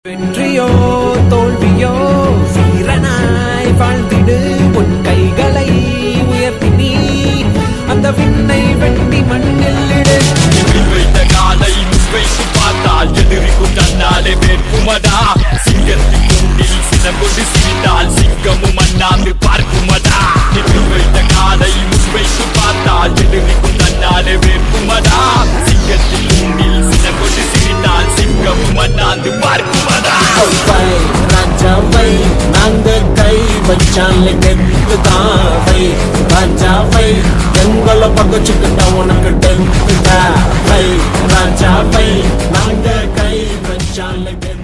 வெற்றியோ தோல்வியோ வீரனாய் வாழ்ந்திடு உன் கைகளை உயர்த்தி நீ அந்த விண்ணை வெட்டி மண்ணில் இடு எதில் வைத்த காலை முன்வைத்து பார்த்தால் எதிரிக்கும் தன்னாலே வேட்குமடா சிங்கத்தின் கூண்டில் சினம் கொண்டு சிரித்தால் சிங்கமும் அண்ணாந்து பார்க்குமடா எதில் வைத்த காலை முன்வைத்து பார்த்தால் எதிரிக்கும் தன்னாலே வேட்குமடா சிங்கத்தின் கூண்டில் சினம் கொண்டு சிரித்தால் சிங்கமும் அண்ணாந்து பார்க்குமடா வை ராஜாவை நாங்க கை வச்சாலே கெத்து தான் வை ராஜாவை எங்களை பகச்சுக்கிட்ட உனக்கு டென்த்து வை ராஜாவை நாங்க கை வச்சாலே கெத்து